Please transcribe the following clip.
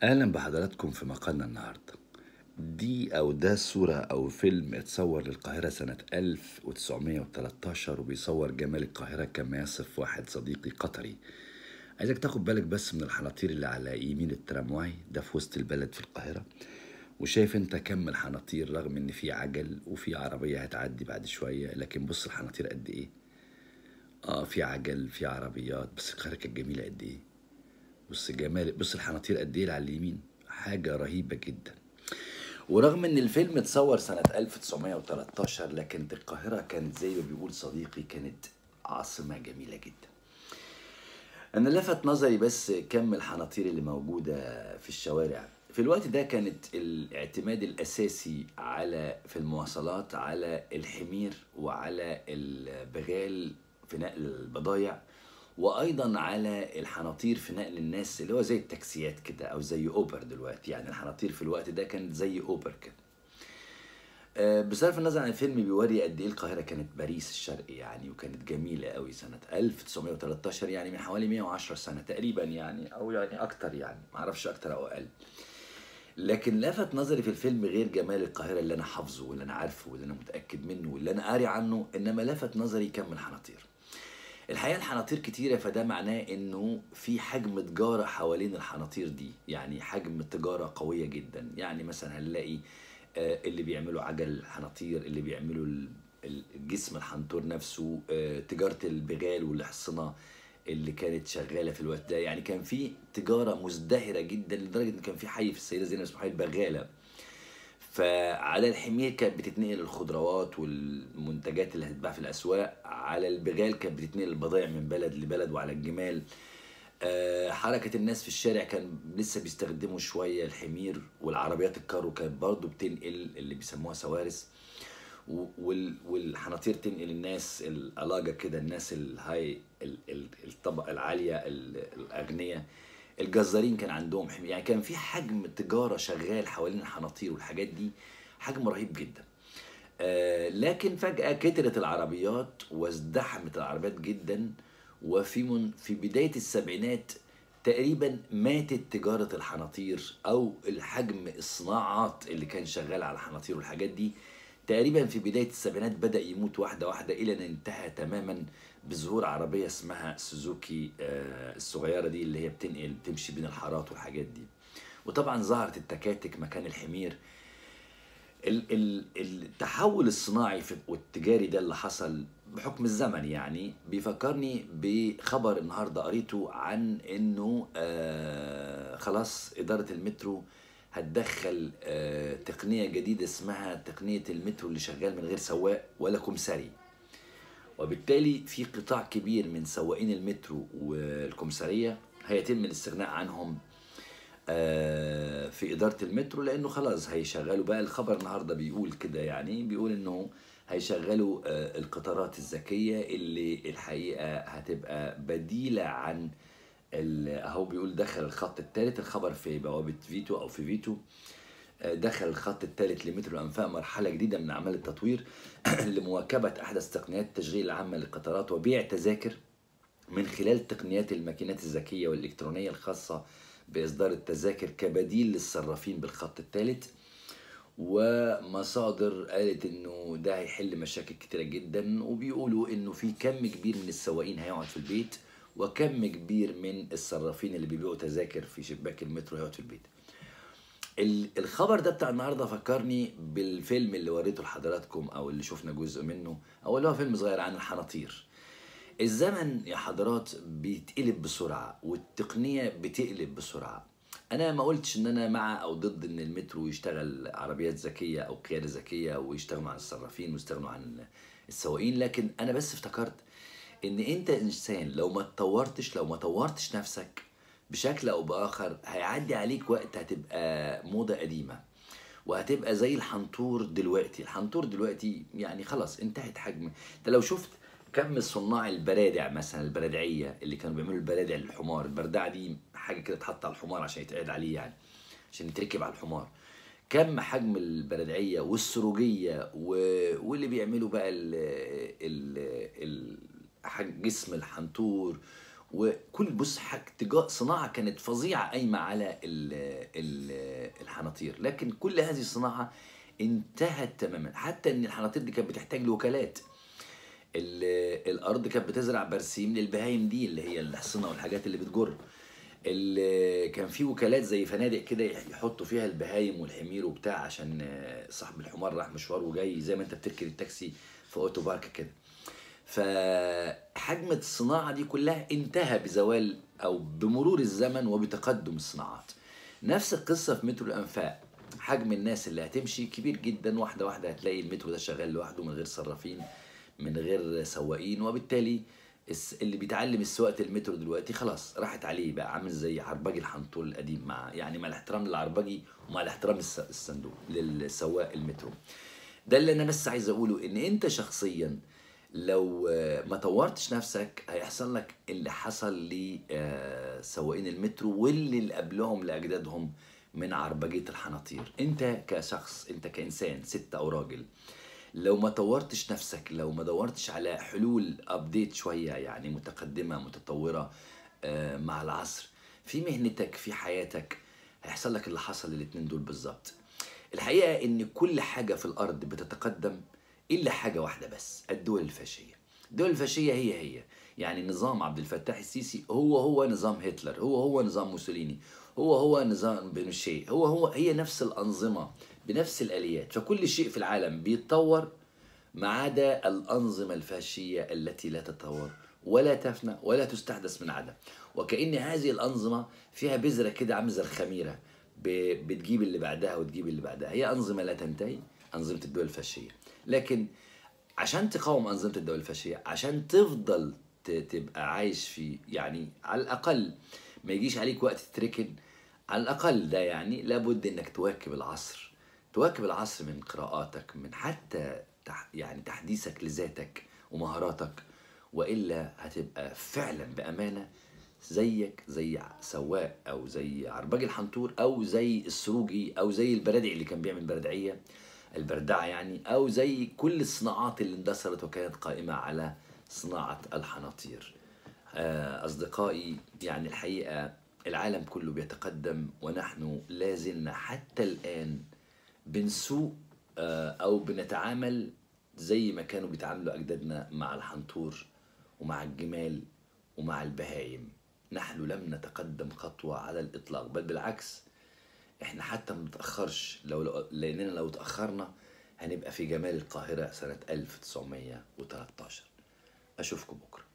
أهلا بحضراتكم في مقالنا النهاردة دي أو ده صورة أو فيلم اتصور للقاهرة سنة 1913 وبيصور جمال القاهرة كما يصف واحد صديقي قطري عايزك تاخد بالك بس من الحناطير اللي على يمين الترامواي ده في وسط البلد في القاهرة وشايف انت كم الحناطير رغم ان في عجل وفي عربية هتعدي بعد شوية لكن بص الحناطير قد ايه اه في عجل في عربيات بس القاهرة كانت جميلة قد ايه بص جمال بص الحناطير قد ايه اللي على اليمين حاجة رهيبة جدا ورغم ان الفيلم اتصور سنة 1913 لكن القاهرة كانت زي ما بيقول صديقي كانت عاصمة جميلة جدا انا لفت نظري بس كم الحناطير اللي موجودة في الشوارع في الوقت ده كانت الاعتماد الاساسي على في المواصلات على الحمير وعلى البغال في نقل البضايع وايضا على الحناطير في نقل الناس اللي هو زي التاكسيات كده او زي اوبر دلوقتي يعني الحناطير في الوقت ده كانت زي اوبر كده آه، بصرف النظر عن الفيلم بيوري قد ايه القاهره كانت باريس الشرقي يعني وكانت جميله قوي سنه 1913 يعني من حوالي 110 سنه تقريبا يعني او يعني اكتر يعني معرفش اكتر او اقل لكن لفت نظري في الفيلم غير جمال القاهره اللي انا حافظه واللي انا عارفه واللي انا متاكد منه واللي انا قاري عنه انما لفت نظري كم الحناطير الحقيقه الحناطير كتيره فده معناه انه في حجم تجاره حوالين الحناطير دي يعني حجم تجاره قويه جدا يعني مثلا هنلاقي آه، اللي بيعملوا عجل حناطير اللي بيعملوا ال- ال- الجسم الحنطور نفسه آه، تجاره البغال والحصنه اللي كانت شغاله في الوقت ده يعني كان في تجاره مزدهره جدا لدرجه ان كان في حي في السيده زينب اسمه حي البغاله فعلى الحمير كانت بتتنقل الخضروات والمنتجات اللي هتتباع في الاسواق على البغال كانت بتتنقل البضائع من بلد لبلد وعلى الجمال آه، حركة الناس في الشارع كان لسه بيستخدموا شوية الحمير والعربيات الكارو كانت برضو بتنقل اللي بيسموها سوارس و- وال- والحناطير تنقل الناس الألاجة كده الناس الهاي ال- ال- الطبقة العالية ال- الأغنياء الجزارين كان عندهم حمير يعني كان في حجم تجارة شغال حوالين الحناطير والحاجات دي حجم رهيب جدا آه، لكن فجأة كترت العربيات وازدحمت العربيات جدا وفي من في بداية السبعينات تقريبا ماتت تجارة الحناطير أو الحجم الصناعات اللي كان شغال على الحناطير والحاجات دي تقريبا في بداية السبعينات بدأ يموت واحدة واحدة إلى أن انتهى تماما بظهور عربية اسمها سوزوكي آه، الصغيرة دي اللي هي بتنقل بتمشي بين الحارات والحاجات دي وطبعا ظهرت التكاتك مكان الحمير ال- ال- التحول الصناعي في- والتجاري ده اللي حصل بحكم الزمن يعني بيفكرني بخبر النهارده قريته عن انه آه خلاص اداره المترو هتدخل آه تقنيه جديده اسمها تقنيه المترو اللي شغال من غير سواق ولا كمساري وبالتالي في قطاع كبير من سواقين المترو والكمساريه هيتم الاستغناء عنهم آه، في إدارة المترو لأنه خلاص هيشغلوا بقى الخبر النهاردة بيقول كده يعني بيقول إنه هيشغلوا آه، القطارات الذكية اللي الحقيقة هتبقى بديلة عن ال- أهو بيقول دخل الخط الثالث الخبر في بوابة فيتو أو في فيتو آه، دخل الخط الثالث لمترو الأنفاق مرحلة جديدة من أعمال التطوير لمواكبة أحدث تقنيات التشغيل العامة للقطارات وبيع تذاكر من خلال تقنيات الماكينات الذكية والإلكترونية الخاصة بإصدار التذاكر كبديل للصرافين بالخط الثالث ومصادر قالت انه ده هيحل مشاكل كتيرة جدا وبيقولوا انه في كم كبير من السواقين هيقعد في البيت وكم كبير من الصرافين اللي بيبيعوا تذاكر في شباك المترو هيقعد في البيت ال- الخبر ده بتاع النهارده فكرني بالفيلم اللي وريته لحضراتكم او اللي شفنا جزء منه او اللي هو فيلم صغير عن الحناطير الزمن يا حضرات بيتقلب بسرعة والتقنية بتقلب بسرعة أنا ما قلتش إن أنا مع أو ضد إن المترو يشتغل عربيات ذكية أو قيادة ذكية ويشتغلوا عن الصرافين ويستغنوا عن السواقين لكن أنا بس افتكرت إن أنت إنسان لو ما اتطورتش لو ما طورتش نفسك بشكل أو بآخر هيعدي عليك وقت هتبقى موضة قديمة وهتبقى زي الحنطور دلوقتي الحنطور دلوقتي يعني خلاص انتهت حجم انت لو شفت كم صناع البرادع مثلا البرادعيه اللي كانوا بيعملوا البرادع للحمار البردعه دي حاجه كده تحط على الحمار عشان يتقعد عليه يعني عشان يتركب على الحمار كم حجم البرادعيه والسروجيه و... واللي بيعملوا بقى ال... ال... ال... حج- جسم الحنطور وكل بص حاج تجا- صناعه كانت فظيعه قايمه على ال ال الحناطير لكن كل هذه الصناعه انتهت تماما حتى ان الحناطير دي كانت بتحتاج لوكالات ال- الارض كانت بتزرع برسيم للبهايم دي اللي هي الحصنه والحاجات اللي بتجر ال- كان في وكالات زي فنادق كده يحطوا فيها البهايم والحمير وبتاع عشان آه، صاحب الحمار راح مشوار وجاي زي ما انت بتركب التاكسي في اوتو بارك كده فحجم الصناعة دي كلها انتهى بزوال أو بمرور الزمن وبتقدم الصناعات نفس القصة في مترو الأنفاق حجم الناس اللي هتمشي كبير جدا واحدة واحدة هتلاقي المترو ده شغال لوحده من غير صرافين من غير سواقين وبالتالي الس- اللي بيتعلم سواقة المترو دلوقتي خلاص راحت عليه بقى عامل زي عربجي الحنطول القديم مع يعني مع الاحترام للعربجي ومع الاحترام الس- الصندوق للسواق المترو ده اللي انا بس عايز اقوله ان انت شخصيا لو آه، ما طورتش نفسك هيحصل لك اللي حصل لسواقين المترو واللي اللي قبلهم لاجدادهم من عربجيه الحناطير انت كشخص انت كانسان ست او راجل لو ما طورتش نفسك لو ما دورتش على حلول ابديت شويه يعني متقدمه متطوره آه، مع العصر في مهنتك في حياتك هيحصل لك اللي حصل الاتنين دول بالظبط الحقيقه ان كل حاجه في الارض بتتقدم الا حاجه واحده بس الدول الفاشيه الدول الفاشيه هي هي يعني نظام عبد الفتاح السيسي هو هو نظام هتلر هو هو نظام موسوليني هو هو نظام بنوشيه هو هو هي نفس الانظمه بنفس الاليات فكل شيء في العالم بيتطور ما عدا الأنظمة الفاشية التي لا تتطور ولا تفنى ولا تستحدث من عدم وكأن هذه الأنظمة فيها بذرة كده عاملة زي الخميرة ب- بتجيب اللي بعدها وتجيب اللي بعدها هي أنظمة لا تنتهي أنظمة الدول الفاشية لكن عشان تقاوم أنظمة الدول الفاشية عشان تفضل ت- تبقى عايش في يعني على الأقل ما يجيش عليك وقت تتركن على الأقل ده يعني لابد إنك تواكب العصر تواكب العصر من قراءاتك من حتى تح يعني تحديثك لذاتك ومهاراتك والا هتبقى فعلا بامانه زيك زي سواق او زي عرباج الحنطور او زي السروجي او زي البرادعي اللي كان بيعمل بردعيه البردعه يعني او زي كل الصناعات اللي اندثرت وكانت قائمه على صناعه الحناطير آه، اصدقائي يعني الحقيقه العالم كله بيتقدم ونحن لا زلنا حتى الان بنسوق آه، او بنتعامل زي ما كانوا بيتعاملوا اجدادنا مع الحنطور ومع الجمال ومع البهايم نحن لم نتقدم خطوه على الاطلاق بل بالعكس احنا حتى ما نتاخرش لو لو- لاننا لو تاخرنا هنبقى في جمال القاهره سنه 1913 اشوفكم بكره